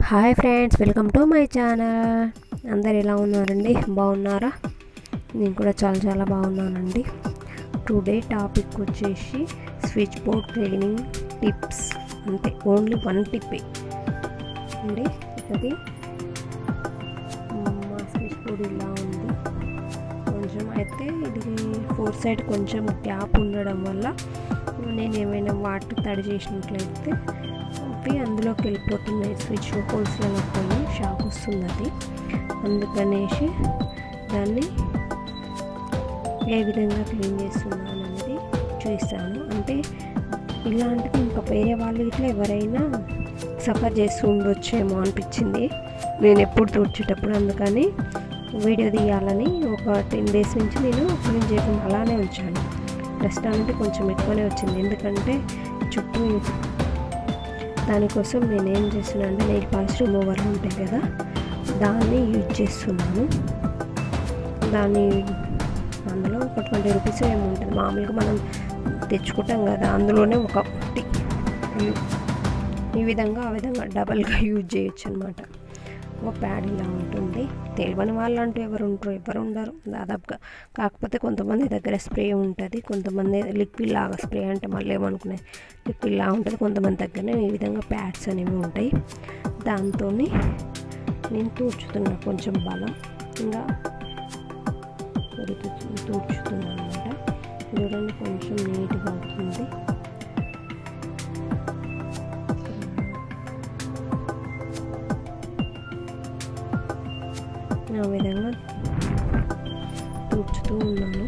hi friends welcome to my channel అందరు ఎలా ఉన్నారండి బాగున్నారా నేను కూడా చాలా చాలా బాగున్నానండి టుడే టాపిక్ వచ్చేసి స్విచ్ బోర్డ్ క్లీనింగ్ టిప్స్ అంతే ఓన్లీ వన్ టిప్పే అండి అది మా స్విచ్ బోర్డ్ ఇలా ఉంది కొంచెం అయితే ఇది ఫోర్ సైడ్ కొంచెం గ్యాప్ ఉండడం వల్ల నేను ఏమైనా వాటర్ తడి చేసినట్లయితే అవి అందులోకి వెళ్ళిపోతున్నాయి స్విచ్ హోల్స్లలో పోయి షాక్ వస్తుంది అది అందుకనేసి దాన్ని ఏ విధంగా క్లీన్ చేస్తున్నాను అనేది చూస్తాను అంటే ఇలాంటివి ఇంకా వేరే వాళ్ళు ఇట్లా ఎవరైనా సఫర్ చేస్తూ ఉండొచ్చేమో అనిపించింది నేను ఎప్పుడు తూడ్చేటప్పుడు అందుకని వీడియో తీయాలని ఒక టెన్ డేస్ నుంచి నేను క్లీన్ చేయకుండా అలానే ఉంచాను డస్ట్ అనేది కొంచెం ఎక్కువనే వచ్చింది ఎందుకంటే చుట్టూ దానికోసం నేను ఏం చేస్తున్నా అంటే నెయిల్ పాలిష్ రిమూవర్లు ఉంటాయి కదా దాన్ని యూజ్ చేస్తున్నాను దాన్ని అందులో ఒక ట్వంటీ రూపీస్ ఏముంటుంది మామూలుగా మనం తెచ్చుకుంటాం కదా అందులోనే ఒక ఈ విధంగా ఆ విధంగా డబల్గా యూజ్ చేయొచ్చు అనమాట ఒక ప్యాడ్ ఇలా ఉంటుంది తెలియని వాళ్ళు అంటూ ఎవరు ఉంటారు ఎవరు ఉండరు దాదాపుగా కాకపోతే కొంతమంది దగ్గర స్ప్రే ఉంటుంది కొంతమంది లిక్విడ్ లాగా స్ప్రే అంటే మళ్ళీ ఏమనుకునే లిక్విడ్ లాగా ఉంటుంది కొంతమంది దగ్గర ఈ విధంగా ప్యాడ్స్ అనేవి ఉంటాయి దాంతో నేను తూర్చుతున్నా కొంచెం బలం ఇంకా తూర్చుతున్నాను అనమాట చూడండి కొంచెం నీట్గా అవుతుంది ఆ విధంగా తూర్చుతూ ఉన్నాను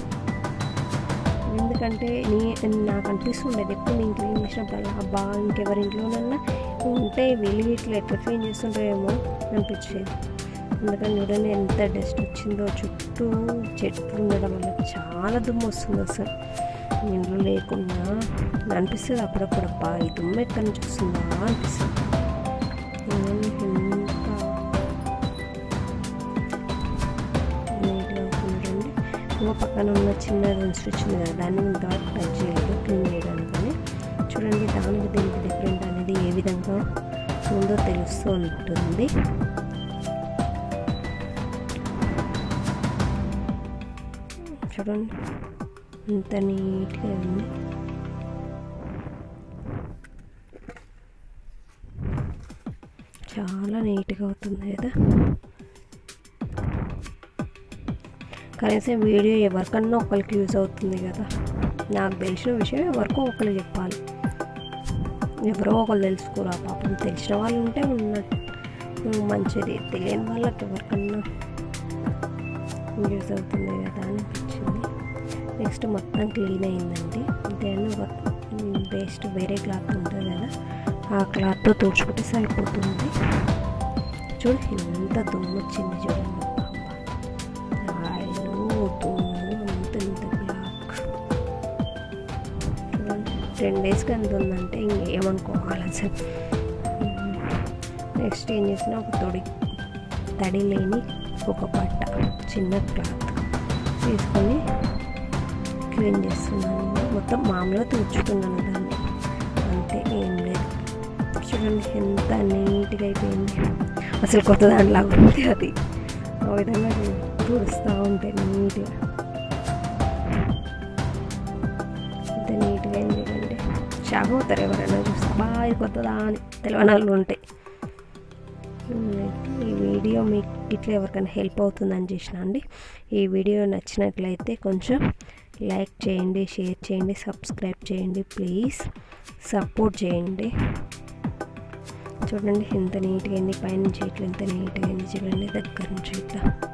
ఎందుకంటే నీ నాకు అనిపిస్తుండేది ఎప్పుడు నేను క్లీన్ చేసినప్పుడు అబ్బా ఇంకెవరింట్లోనన్నా ఉంటే వెలిగి ఇట్లా ఎట్లా క్లీన్ చేస్తుంటారేమో అనిపించేది అందుకని చూడండి ఎంత డస్ట్ వచ్చిందో చుట్టూ చెట్లు ఉండడం వల్ల చాలా దుమ్ము వస్తుంది అసలు ఇంట్లో లేకుండా అనిపిస్తుంది అప్పుడప్పుడు అబ్బా ఈ దుమ్ము ఎక్కడి నుంచి వస్తుందా అనిపిస్తుంది ఎంత నీట్గా అవుతుందండి ఇంకో పక్కన ఉన్న చిన్న స్విచ్ ఉంది కదా దాన్ని ఇంకా టచ్ చేయలేదు క్లీన్ చేయడానికి చూడండి దానికి దీనికి డిఫరెంట్ అనేది ఏ విధంగా ఉందో తెలుస్తూ ఉంటుంది చూడండి ఎంత నీట్గా ఉంది చాలా నీట్గా అవుతుంది కదా కనీసం వీడియో ఎవరికన్నా ఒకరికి యూజ్ అవుతుంది కదా నాకు తెలిసిన విషయం ఎవరికో ఒకరు చెప్పాలి ఎవరో ఒకరు తెలుసుకోరా పాపం తెలిసిన వాళ్ళు ఉంటే ఉన్నట్టు మంచిది తెలియని వాళ్ళకి ఎవరికన్నా యూజ్ అవుతుంది కదా అనిపించింది నెక్స్ట్ మొత్తం క్లీన్ అయిందండి దెన్ వేస్ట్ వేరే క్లాత్ ఉంటుంది కదా ఆ క్లాత్తో తుడుచుకుంటే సరిపోతుంది చూడు ఎంత దుమ్ము వచ్చింది చూడండి ఆయిల్ దుమ్ము అంత ఇంత బ్లాక్ చూడండి టెన్ డేస్కి ఎంత ఉందంటే ఇంకేమనుకోవాలి అసలు నెక్స్ట్ ఏం చేసిన ఒక తొడి తడి లేని ఒక బట్ట చిన్న క్లాత్ తీసుకొని క్లీన్ చేస్తున్నాను మొత్తం మామూలుగా తుడుచుకున్నాను దాన్ని అంతే ఏం లేదు చూడండి ఎంత నీట్గా అయిపోయింది అసలు కొత్త దానిలాగా ఉంది అది ఆ విధంగా తుడుస్తూ ఉంటే నీట్గా ఎంత నీట్గా అయింది చూడండి షాక్ అవుతారు ఎవరైనా చూస్తే బాగా కొత్తదా అని తెలియని వాళ్ళు ఉంటాయి ఈ వీడియో మీకు ఇట్లా ఎవరికైనా హెల్ప్ అవుతుందని చేసిన అండి ఈ వీడియో నచ్చినట్లయితే కొంచెం లైక్ చేయండి షేర్ చేయండి సబ్స్క్రైబ్ చేయండి ప్లీజ్ సపోర్ట్ చేయండి చూడండి ఎంత నీట్గా అయింది పైనుంచి ఇట్లా ఎంత నీట్గా అయింది చూడండి దగ్గర నుంచి ఇట్లా